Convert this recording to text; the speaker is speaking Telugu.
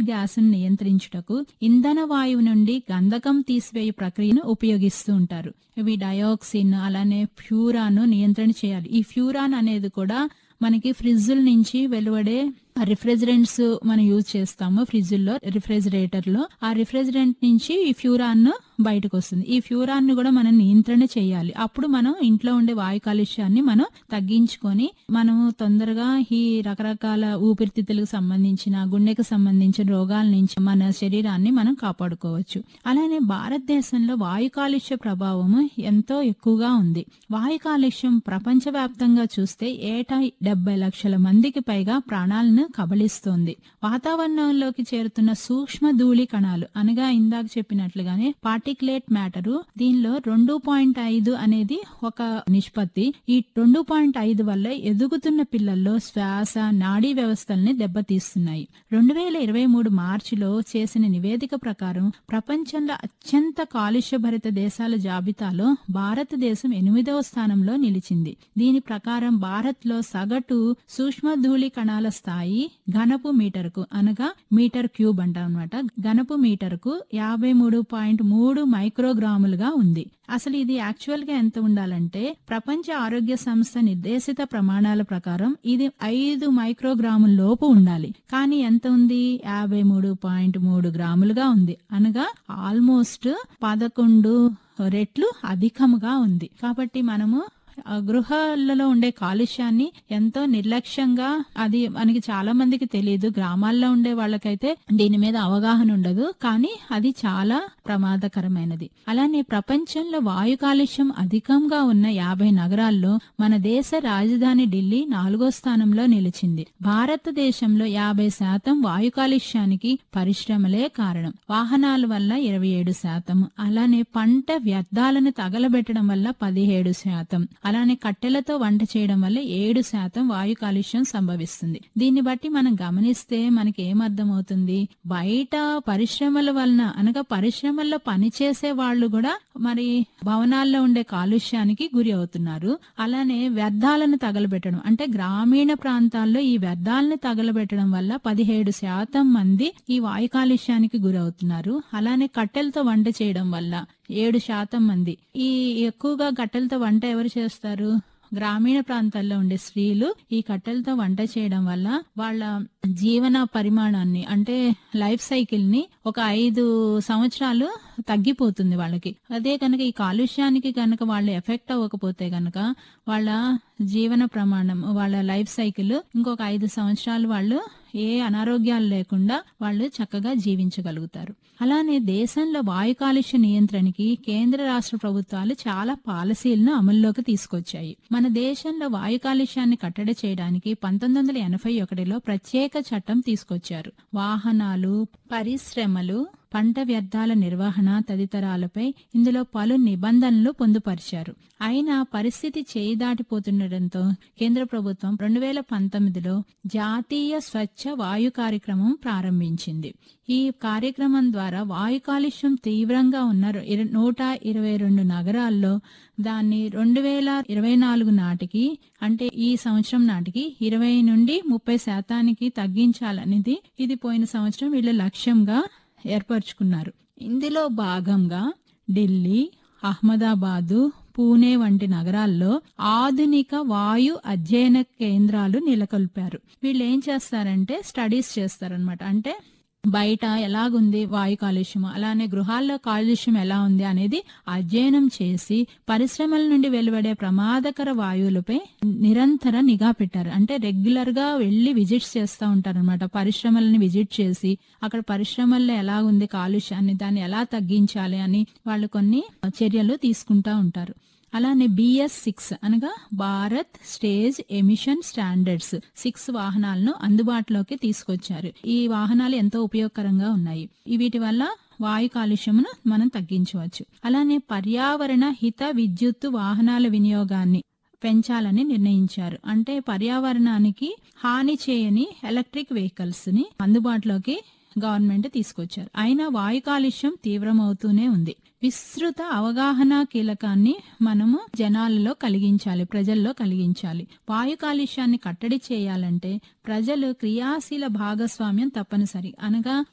గ్యాస్ ను నియంత్రించుటకు ఇంధన వాయువు నుండి గంధకం తీసివేయు ప్రక్రియను ఉపయోగిస్తూ ఉంటారు ఇవి డయాక్సిన్ అలానే ఫ్యూరాన్ నియంత్రణ చేయాలి ఈ ఫ్యూరాన్ అనేది కూడా మనకి ఫ్రిడ్జుల నుంచి వెలువడే రిఫ్రిజరెంట్స్ మనం యూజ్ చేస్తాము ఫ్రిడ్జుల్లో రిఫ్రిజిరేటర్ లో ఆ రిఫ్రిజరెంట్ నుంచి ఈ ఫ్యూరాన్ బయటకు వస్తుంది ఈ ఫ్యూరాన్ ను కూడా మనం నియంత్రణ చేయాలి అప్పుడు మనం ఇంట్లో ఉండే వాయు కాలుష్యాన్ని మనం తగ్గించుకొని మనము తొందరగా ఈ రకరకాల ఊపిరితిత్తులకు సంబంధించిన గుండెకు సంబంధించిన రోగాల నుంచి మన శరీరాన్ని మనం కాపాడుకోవచ్చు అలానే భారతదేశంలో వాయు కాలుష్య ప్రభావము ఎంతో ఎక్కువగా ఉంది వాయు కాలుష్యం ప్రపంచవ్యాప్తంగా చూస్తే ఏటా డెబ్బై లక్షల మందికి పైగా ప్రాణాలను కబళిస్తోంది వాతావరణంలోకి చేరుతున్న సూక్ష్మ ధూళి కణాలు అనగా ఇందాక చెప్పినట్లుగానే పార్టికులేట్ మ్యాటరు దీనిలో రెండు పాయింట్ ఐదు అనేది ఒక నిష్పత్తి ఈ రెండు పాయింట్ ఐదు వల్ల ఎదుగుతున్న పిల్లల్లో శ్వాస నాడీ వ్యవస్థల్ని దెబ్బతీస్తున్నాయి రెండు వేల ఇరవై మూడు మార్చిలో చేసిన నివేదిక ప్రకారం ప్రపంచంలో అత్యంత కాలుష్యభరిత దేశాల జాబితాలో భారతదేశం ఎనిమిదవ స్థానంలో నిలిచింది దీని ప్రకారం భారత్ లో సగటు సూక్ష్మ ధూళి కణాల స్థాయి ఘనపు మీటర్కు అనగా మీటర్ క్యూబ్ అంటాం అనమాట ఘనపు మీటర్కు యాభై మూడు పాయింట్ మూడు మైక్రోగ్రాములుగా ఉంది అసలు ఇది యాక్చువల్ గా ఎంత ఉండాలంటే ప్రపంచ ఆరోగ్య సంస్థ నిర్దేశిత ప్రమాణాల ప్రకారం ఇది ఐదు మైక్రోగ్రాముల లోపు ఉండాలి కానీ ఎంత ఉంది యాభై మూడు పాయింట్ మూడు గ్రాములుగా ఉంది అనగా ఆల్మోస్ట్ పదకొండు రెట్లు అధికముగా ఉంది కాబట్టి మనము ఆ గృహాలలో ఉండే కాలుష్యాన్ని ఎంతో నిర్లక్ష్యంగా అది మనకి చాలా మందికి తెలియదు గ్రామాల్లో ఉండే వాళ్ళకైతే దీని మీద అవగాహన ఉండదు కానీ అది చాలా ప్రమాదకరమైనది అలానే ప్రపంచంలో వాయు కాలుష్యం అధికంగా ఉన్న యాభై నగరాల్లో మన దేశ రాజధాని ఢిల్లీ నాలుగో స్థానంలో నిలిచింది భారతదేశంలో యాభై శాతం వాయు కాలుష్యానికి పరిశ్రమలే కారణం వాహనాల వల్ల ఇరవై ఏడు శాతం అలానే పంట వ్యర్థాలను తగలబెట్టడం వల్ల పదిహేడు శాతం అలానే కట్టెలతో వంట చేయడం వల్ల ఏడు శాతం వాయు కాలుష్యం సంభవిస్తుంది దీన్ని బట్టి మనం గమనిస్తే మనకి ఏమర్థమవుతుంది బయట పరిశ్రమల వలన అనగా పరిశ్రమల్లో పనిచేసే వాళ్ళు కూడా మరి భవనాల్లో ఉండే కాలుష్యానికి గురి అవుతున్నారు అలానే వ్యర్థాలను తగలబెట్టడం అంటే గ్రామీణ ప్రాంతాల్లో ఈ వ్యర్థాలను తగలబెట్టడం వల్ల పదిహేడు శాతం మంది ఈ వాయు కాలుష్యానికి గురవుతున్నారు అలానే కట్టెలతో వంట చేయడం వల్ల ఏడు శాతం మంది ఈ ఎక్కువగా కట్టెలతో వంట ఎవరు చేస్తారు గ్రామీణ ప్రాంతాల్లో ఉండే స్త్రీలు ఈ కట్టెలతో వంట చేయడం వల్ల వాళ్ళ జీవన పరిమాణాన్ని అంటే లైఫ్ సైకిల్ ని ఒక ఐదు సంవత్సరాలు తగ్గిపోతుంది వాళ్ళకి అదే కనుక ఈ కాలుష్యానికి కనుక వాళ్ళు ఎఫెక్ట్ అవ్వకపోతే కనుక వాళ్ళ జీవన ప్రమాణం వాళ్ళ లైఫ్ సైకిల్ ఇంకొక ఐదు సంవత్సరాలు వాళ్ళు ఏ అనారోగ్యాలు లేకుండా వాళ్ళు చక్కగా జీవించగలుగుతారు అలానే దేశంలో వాయు కాలుష్య నియంత్రణకి కేంద్ర రాష్ట్ర ప్రభుత్వాలు చాలా పాలసీలను అమల్లోకి తీసుకొచ్చాయి మన దేశంలో వాయు కాలుష్యాన్ని కట్టడి చేయడానికి పంతొమ్మిది వందల ఎనభై ఒకటిలో ప్రత్యేక చట్టం తీసుకొచ్చారు వాహనాలు పరిశ్రమలు పంట వ్యర్థాల నిర్వహణ తదితరాలపై ఇందులో పలు నిబంధనలు పొందుపరిచారు అయినా పరిస్థితి చేయి దాటిపోతుండటంతో కేంద్ర ప్రభుత్వం రెండు వేల పంతొమ్మిదిలో జాతీయ స్వచ్ఛ వాయు కార్యక్రమం ప్రారంభించింది ఈ కార్యక్రమం ద్వారా వాయు కాలుష్యం తీవ్రంగా ఉన్న ఇర- నూట ఇరవై రెండు నగరాల్లో దాన్ని రెండు వేల ఇరవై నాలుగు నాటికి అంటే ఈ సంవత్సరం నాటికి ఇరవై నుండి ముప్పై శాతానికి తగ్గించాలనేది ఇది పోయిన సంవత్సరం వీళ్ళ లక్ష్యంగా ఏర్పరచుకున్నారు ఇందులో భాగంగా ఢిల్లీ అహ్మదాబాదు పూణే వంటి నగరాల్లో ఆధునిక వాయు అధ్యయన కేంద్రాలు నెలకొల్పారు వీళ్ళు ఏం చేస్తారంటే స్టడీస్ చేస్తారనమాట అంటే బయట ఎలాగుంది వాయు కాలుష్యం అలానే గృహాల్లో కాలుష్యం ఎలా ఉంది అనేది అధ్యయనం చేసి పరిశ్రమల నుండి వెలువడే ప్రమాదకర వాయువులపై నిరంతర నిఘా పెట్టారు అంటే రెగ్యులర్ గా వెళ్లి విజిట్స్ చేస్తూ ఉంటారు అనమాట పరిశ్రమలని విజిట్ చేసి అక్కడ పరిశ్రమల్లో ఎలా ఉంది కాలుష్యాన్ని దాన్ని ఎలా తగ్గించాలి అని వాళ్ళు కొన్ని చర్యలు తీసుకుంటా ఉంటారు అలానే బిఎస్ సిక్స్ అనగా Bharat stage emission standards six వాహనాలను అందుబాటులోకి తీసుకొచ్చారు ఈ వాహనాలు ఎంతో ఉపయోగకరంగా ఉన్నాయి ఈ వీటి వల్ల వాయు కాలుష్యమును మనం తగ్గించవచ్చు అలానే పర్యావరణ హిత విద్యుత్తు వాహనాల వినియోగాన్ని పెంచాలని నిర్ణయించారు అంటే పర్యావరణానికి హాని చేయని ఎలక్ట్రిక్ వెహికల్స్ ని అందుబాటులోకి గవర్నమెంట్ తీసుకొచ్చారు అయినా వాయు కాలుష్యం తీవ్రమవుతూనే ఉంది విస్తృత అవగాహన కీలకాన్ని మనము జనాలలో కలిగించాలి ప్రజల్లో కలిగించాలి వాయు కాలుష్యాన్ని కట్టడి చేయాలంటే ప్రజలు క్రియాశీల భాగస్వామ్యం తప్పనిసరి అనగా